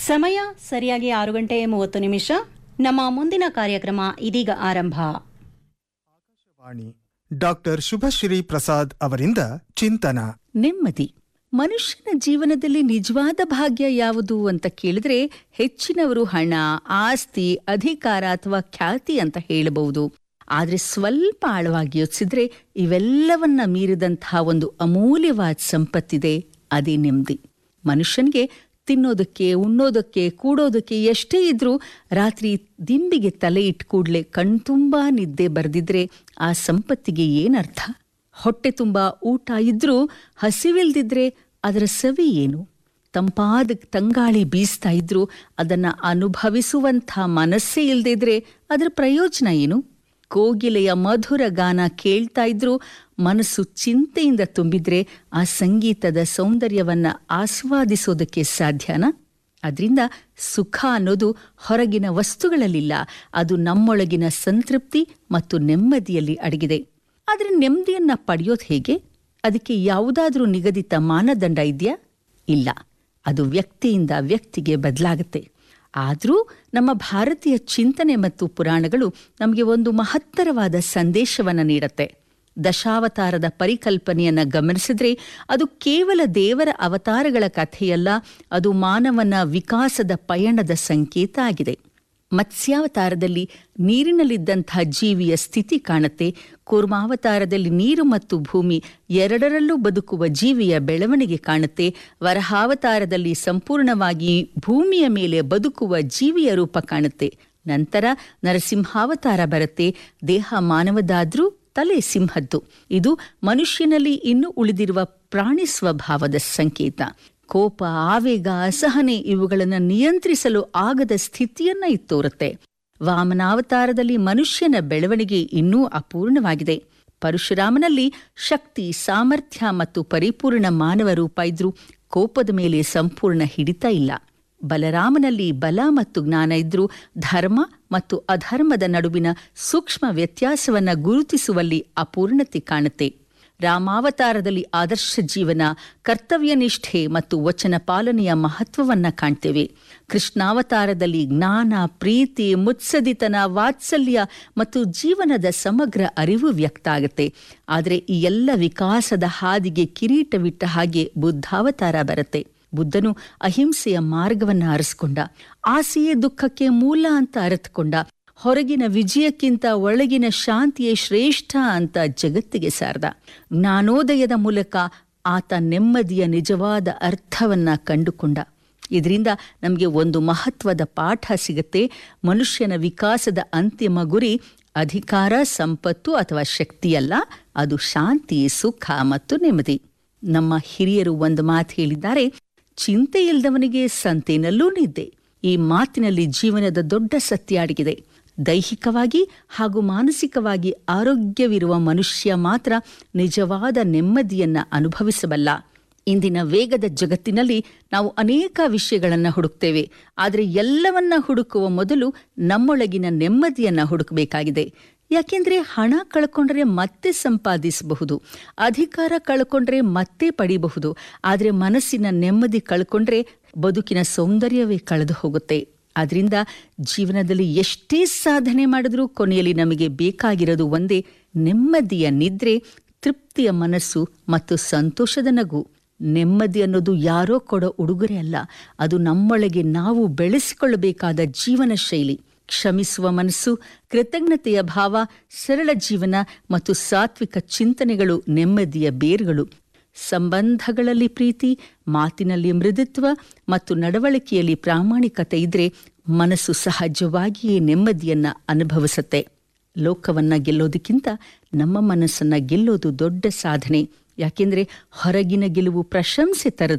ಸಮಯ ಸರಿಯಾಗಿ ಆರು ಗಂಟೆ ಮೂವತ್ತು ನಿಮಿಷ ನಮ್ಮ ಮುಂದಿನ ಕಾರ್ಯಕ್ರಮ ಇದೀಗ ಆರಂಭ ವಾಣಿ ಡಾಕ್ಟರ್ ಶುಭಶ್ರೀ ಪ್ರಸಾದ್ ಅವರಿಂದ ಚಿಂತನ ನೆಮ್ಮದಿ ಮನುಷ್ಯನ ಜೀವನದಲ್ಲಿ ನಿಜವಾದ ಭಾಗ್ಯ ಯಾವುದು ಅಂತ ಕೇಳಿದ್ರೆ ಹೆಚ್ಚಿನವರು ಹಣ ಆಸ್ತಿ ಅಧಿಕಾರ ಅಥವಾ ಖ್ಯಾತಿ ಅಂತ ಹೇಳಬಹುದು ಆದ್ರೆ ಸ್ವಲ್ಪ ಆಳವಾಗಿ ಯೋಚಿಸಿದ್ರೆ ಇವೆಲ್ಲವನ್ನ ಮೀರಿದಂತಹ ಒಂದು ಅಮೂಲ್ಯವಾದ ಸಂಪತ್ತಿದೆ ಅದೇ ನೆಮ್ಮದಿ ಮನುಷ್ಯನಿಗೆ ತಿನ್ನೋದಕ್ಕೆ ಉಣ್ಣೋದಕ್ಕೆ ಕೂಡೋದಕ್ಕೆ ಎಷ್ಟೇ ಇದ್ರೂ ರಾತ್ರಿ ದಿಂಬಿಗೆ ತಲೆ ಇಟ್ಟು ಕೂಡ್ಲೆ ಕಣ್ತುಂಬಾ ನಿದ್ದೆ ಬರೆದಿದ್ರೆ ಆ ಸಂಪತ್ತಿಗೆ ಏನರ್ಥ ಹೊಟ್ಟೆ ತುಂಬ ಊಟ ಇದ್ರೂ ಹಸಿವಿಲ್ದಿದ್ರೆ ಅದರ ಸವಿ ಏನು ತಂಪಾದ ತಂಗಾಳಿ ಬೀಸ್ತಾ ಇದ್ರೂ ಅದನ್ನ ಅನುಭವಿಸುವಂಥ ಮನಸ್ಸೇ ಇಲ್ದಿದ್ರೆ ಅದರ ಪ್ರಯೋಜನ ಏನು ಕೋಗಿಲೆಯ ಮಧುರ ಗಾನ ಕೇಳ್ತಾ ಇದ್ರೂ ಮನಸ್ಸು ಚಿಂತೆಯಿಂದ ತುಂಬಿದ್ರೆ ಆ ಸಂಗೀತದ ಸೌಂದರ್ಯವನ್ನ ಆಸ್ವಾದಿಸೋದಕ್ಕೆ ಸಾಧ್ಯನಾ ಅದರಿಂದ ಸುಖ ಅನ್ನೋದು ಹೊರಗಿನ ವಸ್ತುಗಳಲ್ಲಿಲ್ಲ ಅದು ನಮ್ಮೊಳಗಿನ ಸಂತೃಪ್ತಿ ಮತ್ತು ನೆಮ್ಮದಿಯಲ್ಲಿ ಅಡಗಿದೆ ಆದರೆ ನೆಮ್ಮದಿಯನ್ನ ಪಡೆಯೋದು ಹೇಗೆ ಅದಕ್ಕೆ ಯಾವುದಾದ್ರೂ ನಿಗದಿತ ಮಾನದಂಡ ಇದೆಯಾ ಇಲ್ಲ ಅದು ವ್ಯಕ್ತಿಯಿಂದ ವ್ಯಕ್ತಿಗೆ ಬದಲಾಗುತ್ತೆ ಆದರೂ ನಮ್ಮ ಭಾರತೀಯ ಚಿಂತನೆ ಮತ್ತು ಪುರಾಣಗಳು ನಮಗೆ ಒಂದು ಮಹತ್ತರವಾದ ಸಂದೇಶವನ್ನು ನೀಡುತ್ತೆ ದಶಾವತಾರದ ಪರಿಕಲ್ಪನೆಯನ್ನ ಗಮನಿಸಿದ್ರೆ ಅದು ಕೇವಲ ದೇವರ ಅವತಾರಗಳ ಕಥೆಯಲ್ಲ ಅದು ಮಾನವನ ವಿಕಾಸದ ಪಯಣದ ಸಂಕೇತ ಆಗಿದೆ ಮತ್ಸ್ಯಾವತಾರದಲ್ಲಿ ನೀರಿನಲ್ಲಿದ್ದಂಥ ಜೀವಿಯ ಸ್ಥಿತಿ ಕಾಣುತ್ತೆ ಕೂರ್ಮಾವತಾರದಲ್ಲಿ ನೀರು ಮತ್ತು ಭೂಮಿ ಎರಡರಲ್ಲೂ ಬದುಕುವ ಜೀವಿಯ ಬೆಳವಣಿಗೆ ಕಾಣುತ್ತೆ ವರಹಾವತಾರದಲ್ಲಿ ಸಂಪೂರ್ಣವಾಗಿ ಭೂಮಿಯ ಮೇಲೆ ಬದುಕುವ ಜೀವಿಯ ರೂಪ ಕಾಣುತ್ತೆ ನಂತರ ನರಸಿಂಹಾವತಾರ ಬರುತ್ತೆ ದೇಹ ಮಾನವದಾದ್ರೂ ತಲೆ ಸಿಂಹದ್ದು ಇದು ಮನುಷ್ಯನಲ್ಲಿ ಇನ್ನೂ ಉಳಿದಿರುವ ಪ್ರಾಣಿ ಸ್ವಭಾವದ ಸಂಕೇತ ಕೋಪ ಆವೇಗ ಅಸಹನೆ ಇವುಗಳನ್ನು ನಿಯಂತ್ರಿಸಲು ಆಗದ ಸ್ಥಿತಿಯನ್ನ ಇದು ತೋರುತ್ತೆ ವಾಮನಾವತಾರದಲ್ಲಿ ಮನುಷ್ಯನ ಬೆಳವಣಿಗೆ ಇನ್ನೂ ಅಪೂರ್ಣವಾಗಿದೆ ಪರಶುರಾಮನಲ್ಲಿ ಶಕ್ತಿ ಸಾಮರ್ಥ್ಯ ಮತ್ತು ಪರಿಪೂರ್ಣ ಮಾನವ ರೂಪ ಇದ್ರೂ ಕೋಪದ ಮೇಲೆ ಸಂಪೂರ್ಣ ಹಿಡಿತ ಇಲ್ಲ ಬಲರಾಮನಲ್ಲಿ ಬಲ ಮತ್ತು ಜ್ಞಾನ ಇದ್ರೂ ಧರ್ಮ ಮತ್ತು ಅಧರ್ಮದ ನಡುವಿನ ಸೂಕ್ಷ್ಮ ವ್ಯತ್ಯಾಸವನ್ನ ಗುರುತಿಸುವಲ್ಲಿ ಅಪೂರ್ಣತೆ ಕಾಣುತ್ತೆ ರಾಮಾವತಾರದಲ್ಲಿ ಆದರ್ಶ ಜೀವನ ಕರ್ತವ್ಯ ನಿಷ್ಠೆ ಮತ್ತು ವಚನ ಪಾಲನೆಯ ಮಹತ್ವವನ್ನ ಕಾಣ್ತೇವೆ ಕೃಷ್ಣಾವತಾರದಲ್ಲಿ ಜ್ಞಾನ ಪ್ರೀತಿ ಮುತ್ಸದಿತನ ವಾತ್ಸಲ್ಯ ಮತ್ತು ಜೀವನದ ಸಮಗ್ರ ಅರಿವು ವ್ಯಕ್ತ ಆಗುತ್ತೆ ಆದರೆ ಈ ಎಲ್ಲ ವಿಕಾಸದ ಹಾದಿಗೆ ಕಿರೀಟವಿಟ್ಟ ಹಾಗೆ ಬುದ್ಧಾವತಾರ ಬರುತ್ತೆ ಬುದ್ಧನು ಅಹಿಂಸೆಯ ಮಾರ್ಗವನ್ನು ಅರಸ್ಕೊಂಡ ಆಸೆಯೇ ದುಃಖಕ್ಕೆ ಮೂಲ ಅಂತ ಅರಿತುಕೊಂಡ ಹೊರಗಿನ ವಿಜಯಕ್ಕಿಂತ ಒಳಗಿನ ಶಾಂತಿಯೇ ಶ್ರೇಷ್ಠ ಅಂತ ಜಗತ್ತಿಗೆ ಸಾರ್ದ ಜ್ಞಾನೋದಯದ ಮೂಲಕ ಆತ ನೆಮ್ಮದಿಯ ನಿಜವಾದ ಅರ್ಥವನ್ನ ಕಂಡುಕೊಂಡ ಇದರಿಂದ ನಮಗೆ ಒಂದು ಮಹತ್ವದ ಪಾಠ ಸಿಗುತ್ತೆ ಮನುಷ್ಯನ ವಿಕಾಸದ ಅಂತಿಮ ಗುರಿ ಅಧಿಕಾರ ಸಂಪತ್ತು ಅಥವಾ ಶಕ್ತಿಯಲ್ಲ ಅದು ಶಾಂತಿ ಸುಖ ಮತ್ತು ನೆಮ್ಮದಿ ನಮ್ಮ ಹಿರಿಯರು ಒಂದು ಮಾತು ಹೇಳಿದ್ದಾರೆ ಚಿಂತೆ ಇಲ್ಲದವನಿಗೆ ಸಂತೆನಲ್ಲೂ ನಿದ್ದೆ ಈ ಮಾತಿನಲ್ಲಿ ಜೀವನದ ದೊಡ್ಡ ಸತ್ಯ ಅಡಗಿದೆ ದೈಹಿಕವಾಗಿ ಹಾಗೂ ಮಾನಸಿಕವಾಗಿ ಆರೋಗ್ಯವಿರುವ ಮನುಷ್ಯ ಮಾತ್ರ ನಿಜವಾದ ನೆಮ್ಮದಿಯನ್ನ ಅನುಭವಿಸಬಲ್ಲ ಇಂದಿನ ವೇಗದ ಜಗತ್ತಿನಲ್ಲಿ ನಾವು ಅನೇಕ ವಿಷಯಗಳನ್ನು ಹುಡುಕ್ತೇವೆ ಆದರೆ ಎಲ್ಲವನ್ನ ಹುಡುಕುವ ಮೊದಲು ನಮ್ಮೊಳಗಿನ ನೆಮ್ಮದಿಯನ್ನ ಹುಡುಕಬೇಕಾಗಿದೆ ಯಾಕೆಂದ್ರೆ ಹಣ ಕಳ್ಕೊಂಡ್ರೆ ಮತ್ತೆ ಸಂಪಾದಿಸಬಹುದು ಅಧಿಕಾರ ಕಳ್ಕೊಂಡ್ರೆ ಮತ್ತೆ ಪಡಿಬಹುದು ಆದರೆ ಮನಸ್ಸಿನ ನೆಮ್ಮದಿ ಕಳ್ಕೊಂಡ್ರೆ ಬದುಕಿನ ಸೌಂದರ್ಯವೇ ಕಳೆದು ಹೋಗುತ್ತೆ ಆದ್ರಿಂದ ಜೀವನದಲ್ಲಿ ಎಷ್ಟೇ ಸಾಧನೆ ಮಾಡಿದ್ರೂ ಕೊನೆಯಲ್ಲಿ ನಮಗೆ ಬೇಕಾಗಿರೋದು ಒಂದೇ ನೆಮ್ಮದಿಯ ನಿದ್ರೆ ತೃಪ್ತಿಯ ಮನಸ್ಸು ಮತ್ತು ಸಂತೋಷದ ನಗು ನೆಮ್ಮದಿ ಅನ್ನೋದು ಯಾರೋ ಕೊಡೋ ಉಡುಗೊರೆ ಅಲ್ಲ ಅದು ನಮ್ಮೊಳಗೆ ನಾವು ಬೆಳೆಸಿಕೊಳ್ಳಬೇಕಾದ ಜೀವನ ಶೈಲಿ ಕ್ಷಮಿಸುವ ಮನಸ್ಸು ಕೃತಜ್ಞತೆಯ ಭಾವ ಸರಳ ಜೀವನ ಮತ್ತು ಸಾತ್ವಿಕ ಚಿಂತನೆಗಳು ನೆಮ್ಮದಿಯ ಬೇರುಗಳು ಸಂಬಂಧಗಳಲ್ಲಿ ಪ್ರೀತಿ ಮಾತಿನಲ್ಲಿ ಮೃದುತ್ವ ಮತ್ತು ನಡವಳಿಕೆಯಲ್ಲಿ ಪ್ರಾಮಾಣಿಕತೆ ಇದ್ರೆ ಮನಸ್ಸು ಸಹಜವಾಗಿಯೇ ನೆಮ್ಮದಿಯನ್ನ ಅನುಭವಿಸುತ್ತೆ ಲೋಕವನ್ನ ಗೆಲ್ಲೋದಕ್ಕಿಂತ ನಮ್ಮ ಮನಸ್ಸನ್ನ ಗೆಲ್ಲೋದು ದೊಡ್ಡ ಸಾಧನೆ ಯಾಕೆಂದ್ರೆ ಹೊರಗಿನ ಗೆಲುವು ಪ್ರಶಂಸೆ ತರುತ್ತೆ